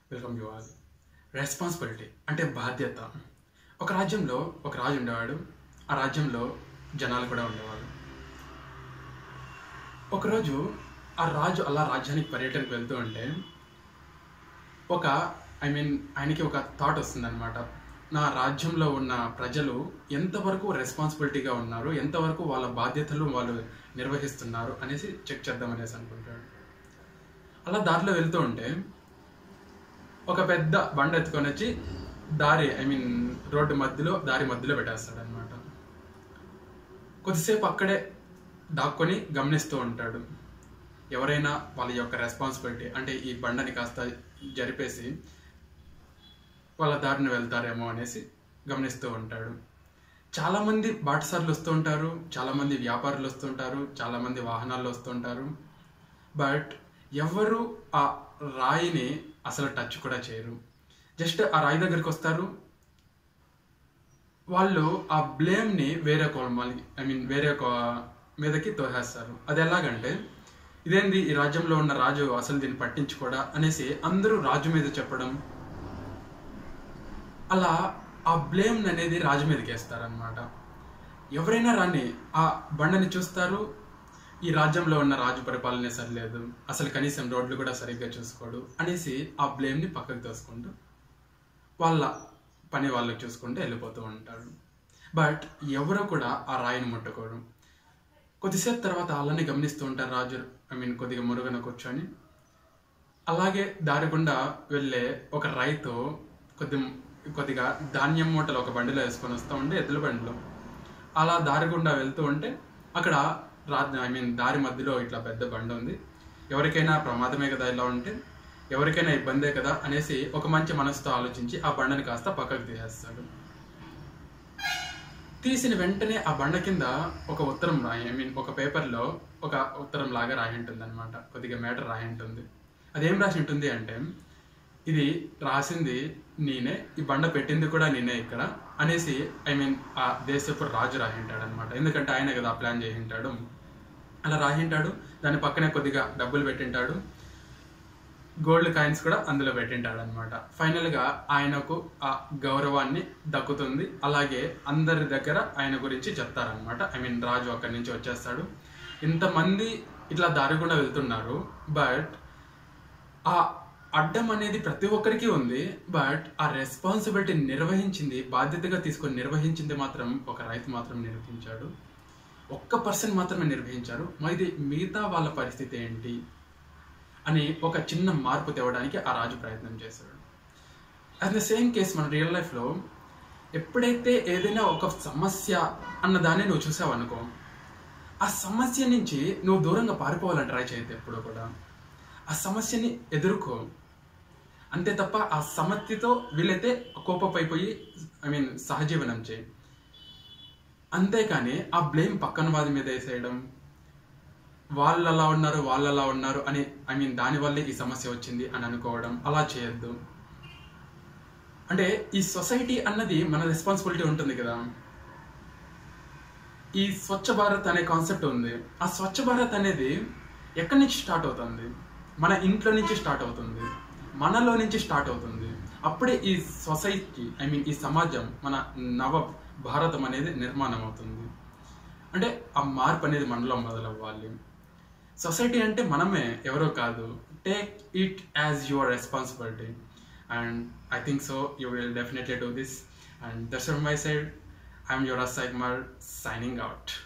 Welcome you all responsibility అంటే బాధ్యత ఒక రాజ్యంలో ఒక రాజు ఉండేవాడు ఆ రాజ్యంలో జనాలు కూడా ఉండేవాడు ఒకరోజు ఆ రాజు అలా రాజ్యానికి పర్యటనకు వెళ్తూ ఉంటే ఒక ఐ మీన్ ఆయనకి ఒక థాట్ వస్తుందన్నమాట నా రాజ్యంలో ఉన్న ప్రజలు ఎంతవరకు రెస్పాన్సిబిలిటీగా ఉన్నారు ఎంతవరకు వాళ్ళ బాధ్యతలు వాళ్ళు నిర్వహిస్తున్నారు అనేసి చెక్ చేద్దాం అనేసి అనుకుంటాడు అలా దారిలో వెళ్తూ ఉంటే ఒక పెద్ద బండ ఎత్తుకొని వచ్చి దారి ఐ మీన్ రోడ్డు మధ్యలో దారి మధ్యలో పెట్టేస్తాడు అనమాట కొద్దిసేపు అక్కడే దాక్కొని గమనిస్తూ ఉంటాడు ఎవరైనా వాళ్ళ యొక్క రెస్పాన్సిబిలిటీ అంటే ఈ బండని కాస్త జరిపేసి వాళ్ళ దారిని వెళ్తారేమో అనేసి గమనిస్తూ ఉంటాడు చాలామంది బాటసార్లు వస్తూ ఉంటారు చాలామంది వ్యాపారులు వస్తుంటారు చాలామంది వాహనాల్లో వస్తుంటారు బట్ ఎవరు ఆ రాయిని అసలు టచ్ కూడా చేయరు జస్ట్ ఆ రాయి దగ్గరికి వస్తారు వాళ్ళు ఆ బ్లేమ్ని వేరే కోలమాలి ఐ మీన్ వేరే ఒక మీదకి తోసేస్తారు అది ఎలాగంటే ఇదేంది ఈ రాజ్యంలో ఉన్న రాజు అసలు దీన్ని పట్టించుకోడా అనేసి అందరూ రాజు మీద చెప్పడం అలా ఆ బ్లేమ్ అనేది రాజు మీదకి వేస్తారనమాట ఎవరైనా రాని ఆ బండని చూస్తారు ఈ రాజ్యంలో ఉన్న రాజు పరిపాలనే సరిలేదు అసలు కనీసం రోడ్లు కూడా సరిగ్గా చూసుకోడు అనేసి ఆ బ్లేమ్ని పక్కకు తోసుకుంటూ వాళ్ళ పని వాళ్ళకి చూసుకుంటూ వెళ్ళిపోతూ ఉంటారు బట్ ఎవరో కూడా ఆ రాయిని ముట్టుకోరు కొద్దిసేపు తర్వాత అలానే గమనిస్తూ ఉంటారు రాజు ఐ మీన్ కొద్దిగా మురుగన కూర్చొని అలాగే దారి గుండా వెళ్ళే ఒక రైతు కొద్ది కొద్దిగా ధాన్యం మూటలు ఒక బండిలో వేసుకొని వస్తూ ఉంటే ఎద్దుల బండిలో అలా దారి గుండా వెళ్తూ ఉంటే అక్కడ రా ఐ మీన్ దారి మధ్యలో ఇట్లా పెద్ద బండి ఉంది ఎవరికైనా ప్రమాదమే కదా ఇలా ఉంటే ఎవరికైనా ఇబ్బందే కదా అనేసి ఒక మంచి మనసుతో ఆలోచించి ఆ బండని కాస్త పక్కకు తీసేస్తాడు తీసిన వెంటనే ఆ బండ కింద ఒక ఉత్తరం రాయి ఐ మీన్ ఒక పేపర్లో ఒక ఉత్తరం లాగా రాయి ఉంటుంది అనమాట కొద్దిగా మేటర్ రాయి ఉంటుంది అదేం రాసి ఉంటుంది అంటే ఇది రాసింది నేనే ఈ బండ పెట్టింది కూడా నేనే ఇక్కడ అనేసి ఐ మీన్ ఆ దేశపు రాజు రాయింటాడు అనమాట ఎందుకంటే ఆయన కదా ప్లాన్ చేసింటాడు అలా రాయింటాడు దాని పక్కనే కొద్దిగా డబ్బులు పెట్టింటాడు గోల్డ్ కాయిన్స్ కూడా అందులో పెట్టింటాడు అనమాట ఫైనల్గా ఆయనకు ఆ గౌరవాన్ని దక్కుతుంది అలాగే అందరి దగ్గర ఆయన గురించి చెప్తారనమాట ఐ మీన్ రాజు అక్కడి నుంచి వచ్చేస్తాడు ఇంతమంది ఇట్లా దారి కూడా వెళ్తున్నారు బట్ ఆ అడ్డం అనేది ప్రతి ఒక్కరికి ఉంది బట్ ఆ రెస్పాన్సిబిలిటీ నిర్వహించింది బాధ్యతగా తీసుకొని నిర్వహించింది మాత్రం ఒక రైతు మాత్రం నిర్వహించాడు ఒక్క పర్సన్ మాత్రమే నిర్వహించారు మరి మిగతా వాళ్ళ పరిస్థితి ఏంటి అని ఒక చిన్న మార్పు తేవడానికి ఆ రాజు ప్రయత్నం చేశాడు అట్ ద సేమ్ కేస్ మన రియల్ లైఫ్లో ఎప్పుడైతే ఏదైనా ఒక సమస్య అన్న దాన్ని నువ్వు చూసావు అనుకో ఆ సమస్య నుంచి నువ్వు దూరంగా పారిపోవాలని ట్రై చేయద్దు ఎప్పుడూ కూడా ఆ సమస్యని ఎదుర్కో అంతే తప్ప ఆ సమస్యతో వీలైతే కోపపైపోయి ఐ మీన్ సహజీవనం చేయి అంతేకాని ఆ బ్లేమ్ పక్కన వాది మీద వేసేయడం వాళ్ళు అలా ఉన్నారు వాళ్ళు అలా ఉన్నారు అని ఐ మీన్ దానివల్లే ఈ సమస్య వచ్చింది అని అనుకోవడం అలా చేయొద్దు అంటే ఈ సొసైటీ అన్నది మన రెస్పాన్సిబిలిటీ ఉంటుంది కదా ఈ స్వచ్ఛ భారత్ అనే కాన్సెప్ట్ ఉంది ఆ స్వచ్ఛ భారత్ అనేది ఎక్కడి నుంచి స్టార్ట్ అవుతుంది మన ఇంట్లో నుంచి స్టార్ట్ అవుతుంది మనలో నుంచి స్టార్ట్ అవుతుంది అప్పుడే ఈ సొసైటీ ఐ మీన్ ఈ సమాజం మన నవ భారతం అనేది నిర్మాణం అవుతుంది అంటే ఆ మార్పు అనేది మనలో మొదలవ్వాలి సొసైటీ అంటే మనమే ఎవరో కాదు take it as your responsibility and I think so you will definitely do this and that's my side I'm your Sai Kumar signing out.